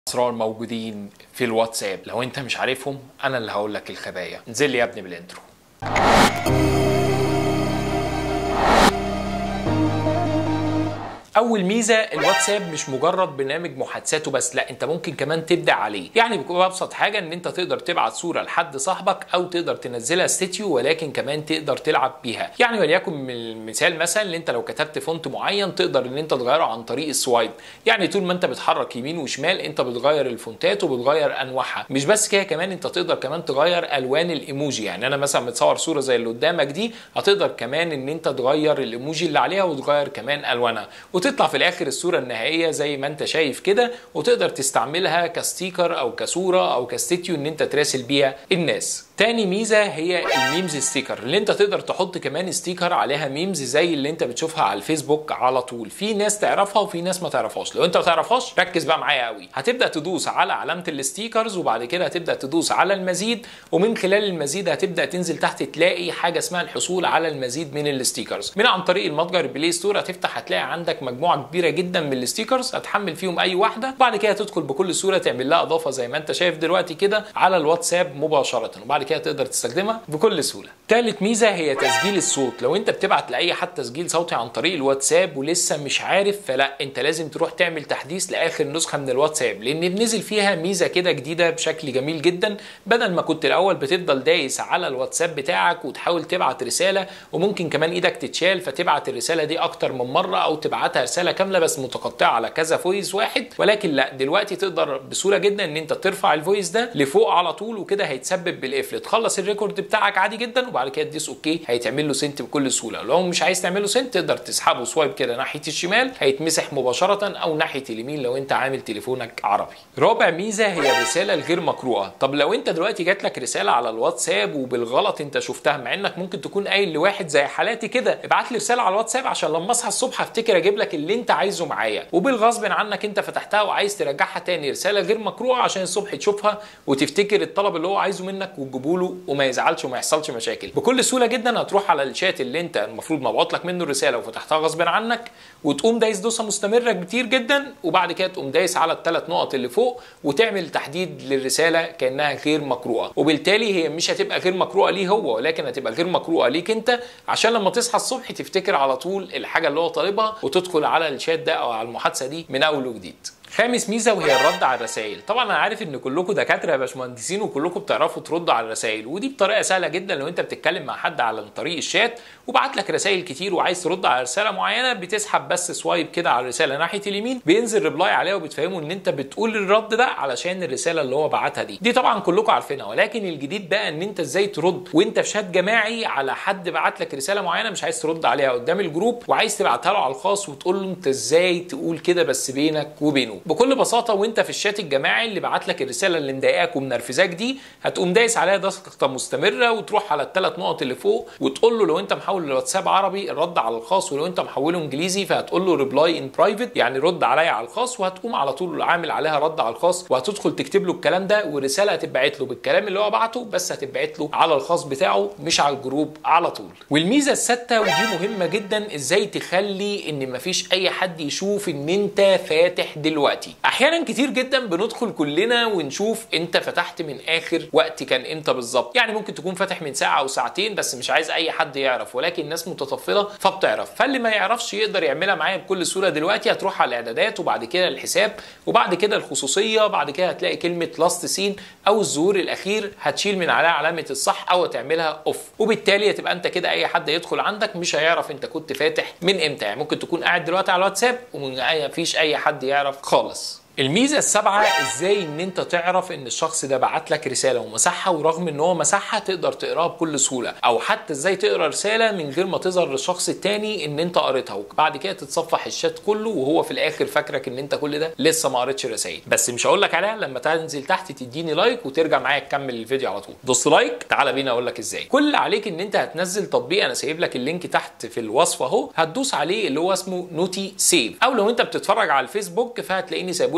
اسرار موجودين في الواتساب لو انت مش عارفهم انا اللي هقول لك الخبايا انزل لي يا ابني بالانترو اول ميزه الواتساب مش مجرد برنامج محادثاته بس لا انت ممكن كمان تبدع عليه يعني بكل ابسط حاجه ان انت تقدر تبعت صوره لحد صاحبك او تقدر تنزلها ستيتيو ولكن كمان تقدر تلعب بيها يعني وليكن من المثال مثلا ان انت لو كتبت فونت معين تقدر ان انت تغيره عن طريق السوايب يعني طول ما انت بتحرك يمين وشمال انت بتغير الفونتات وبتغير انواعها مش بس كده كمان انت تقدر كمان تغير الوان الايموجي يعني انا مثلا متصور صوره زي اللي قدامك دي هتقدر كمان ان انت تغير الايموجي اللي عليها وتغير كمان الوانها وتطلع في الاخر الصوره النهائيه زي ما انت شايف كده وتقدر تستعملها كستيكر او كصوره او كستيتيو ان انت تراسل بيها الناس تاني ميزه هي الميمز ستيكر اللي انت تقدر تحط كمان ستيكر عليها ميمز زي اللي انت بتشوفها على الفيسبوك على طول في ناس تعرفها وفي ناس ما تعرفهاش لو انت ما تعرفهاش ركز بقى معايا قوي هتبدا تدوس على علامه الستيكرز وبعد كده هتبدا تدوس على المزيد ومن خلال المزيد هتبدا تنزل تحت تلاقي حاجه اسمها الحصول على المزيد من الستيكرز من عن طريق المتجر البلاي ستور هتفتح هتلاقي عندك مجموعه كبيره جدا من الستيكرز هتحمل فيهم اي واحده وبعد كده تدخل بكل سهوله تعمل لها اضافه زي ما انت شايف دلوقتي كده على الواتساب مباشره وبعد كده تقدر تستخدمها بكل سهوله ثالث ميزه هي تسجيل الصوت لو انت بتبعت لاي حد تسجيل صوتي عن طريق الواتساب ولسه مش عارف فلا انت لازم تروح تعمل تحديث لاخر نسخه من الواتساب لان بنزل فيها ميزه كده جديده بشكل جميل جدا بدل ما كنت الاول بتفضل دايس على الواتساب بتاعك وتحاول تبعت رساله وممكن كمان ايدك تتشال فتبعت الرساله دي اكتر من مره او تبعتها رساله كامله بس متقطعه على كذا فويس واحد ولكن لا دلوقتي تقدر بسهوله جدا ان انت ترفع الفويس ده لفوق على طول وكده هيتسبب بالقفل تخلص الريكورد بتاعك عادي جدا وبعد كده تدوس اوكي هيتعمل له سنت بكل سهوله لو مش عايز تعمل له سنت تقدر تسحبه سوايب كده ناحيه الشمال هيتمسح مباشره او ناحيه اليمين لو انت عامل تليفونك عربي رابع ميزه هي الرساله الغير مقروءه طب لو انت دلوقتي جات لك رساله على الواتساب وبالغلط انت شفتها مع انك ممكن تكون قايل لواحد زي حالاتي كده ابعت لي رساله على الواتساب عشان لما اصحى الصبح افتكر اجيب لك اللي انت عايزه معايا وبالغصب عنك انت فتحتها وعايز ترجعها تاني رساله غير مقروءه عشان الصبح تشوفها وتفتكر الطلب اللي هو عايزه منك وتجيبه له وما يزعلش وما يحصلش مشاكل بكل سهوله جدا هتروح على الشات اللي انت المفروض مبعوت لك منه الرساله وفتحتها غصب عنك وتقوم دايس دوسه مستمره كتير جدا وبعد كده تقوم دايس على الثلاث نقط اللي فوق وتعمل تحديد للرساله كانها غير مقروءه وبالتالي هي مش هتبقى غير مقروءه ليه هو ولكن هتبقى غير مقروءه ليك انت عشان لما تصحى الصبح تفتكر على طول الحاجه اللي هو طالبها وتدخل على الشات ده او على المحادثه دي من اول وجديد خامس ميزه وهي الرد على الرسائل طبعا انا عارف ان كلكم دكاتره يا باشمهندسين وكلكم بتعرفوا تردوا على الرسائل ودي بطريقه سهله جدا لو انت بتتكلم مع حد على طريق الشات وبعت لك رسائل كتير وعايز ترد على رساله معينه بتسحب بس سوايب كده على الرساله ناحيه اليمين بينزل ريبلاي عليها وبتفهمه ان انت بتقول الرد ده علشان الرساله اللي هو بعتها دي دي طبعا كلكم عارفينها ولكن الجديد بقى ان انت ازاي ترد وانت في شات جماعي على حد بعت لك رساله معينه مش عايز ترد عليها قدام الجروب وعايز تبعتها له على الخاص وتقول له انت ازاي تقول كده بس بينك وبينه بكل بساطه وانت في الشات الجماعي اللي بعت لك الرساله اللي مضايقاك ومنرفزاك دي هتقوم دايس عليها ضغطه مستمره وتروح على الثلاث نقط اللي فوق وتقول له لو انت محول الواتساب عربي الرد على الخاص ولو انت محوله انجليزي فهتقول له ريبلاي ان برايفت يعني رد عليا على الخاص وهتقوم على طول عامل عليها رد على الخاص وهتدخل تكتب له الكلام ده والرساله هتتبعت له بالكلام اللي هو بعته بس هتتبعت له على الخاص بتاعه مش على الجروب على طول والميزه السادسه ودي مهمه جدا ازاي تخلي ان مفيش اي حد يشوف ان انت فاتح دلوقتي احيانا كتير جدا بندخل كلنا ونشوف انت فتحت من اخر وقت كان امتى بالظبط يعني ممكن تكون فاتح من ساعه او ساعتين بس مش عايز اي حد يعرف ولكن الناس متطفله فبتعرف فاللي ما يعرفش يقدر يعملها معايا بكل سهوله دلوقتي هتروح على الاعدادات وبعد كده الحساب وبعد كده الخصوصيه بعد كده هتلاقي كلمه لاست سين او الظهور الاخير هتشيل من عليها علامه الصح او تعملها اوف وبالتالي هتبقى انت كده اي حد يدخل عندك مش هيعرف انت كنت فاتح من امتى يعني ممكن تكون قاعد دلوقتي على الواتساب ومفيش اي حد يعرف خالص الميزه السابعه ازاي ان انت تعرف ان الشخص ده بعت لك رساله ومسحها ورغم ان هو مسحها تقدر تقراها بكل سهوله او حتى ازاي تقرا رساله من غير ما تظهر للشخص التاني ان انت قريتها وبعد كده تتصفح الشات كله وهو في الاخر فاكرك ان انت كل ده لسه ما قريتش رسائل بس مش هقول لك عليها لما تنزل تحت تديني لايك وترجع معايا تكمل الفيديو على طول دوس لايك تعالى بينا اقول لك ازاي كل اللي عليك ان انت هتنزل تطبيق انا سايب لك اللينك تحت في الوصف اهو هتدوس عليه اللي هو اسمه نوتي سيف او لو انت بتتفرج على الفيسبوك فهتلاقيني سايبه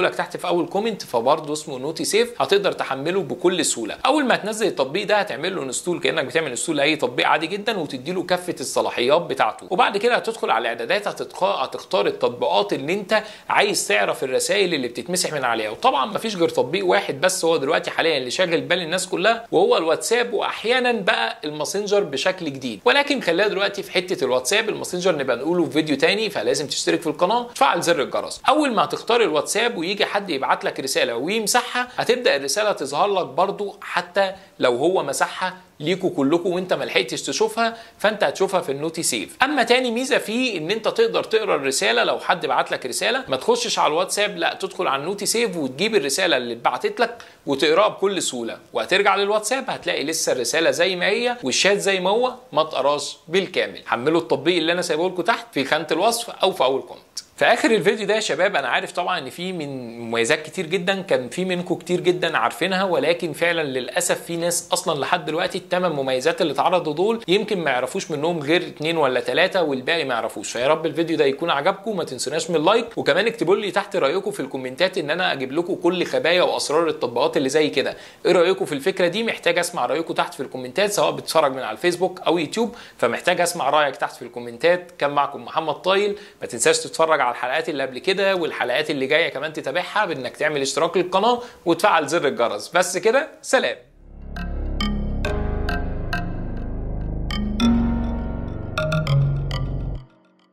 لك تحت في اول كومنت فبرضه اسمه نوتي سيف هتقدر تحمله بكل سهوله اول ما تنزل التطبيق ده هتعمل له انستول كانك بتعمل انستول لاي تطبيق عادي جدا وتدي له كافه الصلاحيات بتاعته وبعد كده هتدخل على الاعدادات هتختار التطبيقات اللي انت عايز تعرف الرسائل اللي بتتمسح من عليها وطبعا مفيش غير تطبيق واحد بس هو دلوقتي حاليا اللي شاغل بال الناس كلها وهو الواتساب واحيانا بقى الماسنجر بشكل جديد ولكن خلينا دلوقتي في حته الواتساب الماسنجر نبقى نقوله في فيديو تاني فلازم تشترك في القناه وتفعل زر الجرس اول ما هتختار الواتساب ويجي حد يبعت لك رساله ويمسحها هتبدا الرساله تظهر لك برضو حتى لو هو مسحها ليكوا كلكم وانت ما لحقتش تشوفها فانت هتشوفها في النوتي سيف اما تاني ميزه فيه ان انت تقدر تقرا الرساله لو حد بعت لك رساله ما تخشش على الواتساب لا تدخل على النوتي سيف وتجيب الرساله اللي اتبعتت لك وتقراها بكل سهوله وهترجع للواتساب هتلاقي لسه الرساله زي ما هي والشات زي ما هو ما اتقراش بالكامل حملوا التطبيق اللي انا سايبه لكم تحت في خانه الوصف او في اول كومنت في اخر الفيديو ده يا شباب انا عارف طبعا ان في من مميزات كتير جدا كان في منكم كتير جدا عارفينها ولكن فعلا للاسف في ناس اصلا لحد دلوقتي الثمان مميزات اللي اتعرضوا دول يمكن ما يعرفوش منهم غير اثنين ولا ثلاثه والباقي ما يعرفوش فيا رب الفيديو ده يكون عجبكم ما تنسوناش من اللايك وكمان اكتبوا لي تحت رايكم في الكومنتات ان انا اجيب لكم كل خبايا واسرار التطبيقات اللي زي كده ايه رايكم في الفكره دي محتاج اسمع رايكم تحت في الكومنتات سواء بتتفرج من على الفيسبوك او يوتيوب فمحتاج اسمع رايك تحت في الكومنتات كان معكم محمد طايل ما تنساش تتفرج على الحلقات اللي قبل كده والحلقات اللي جايه كمان تتابعها بانك تعمل اشتراك للقناه وتفعل زر الجرس بس كده سلام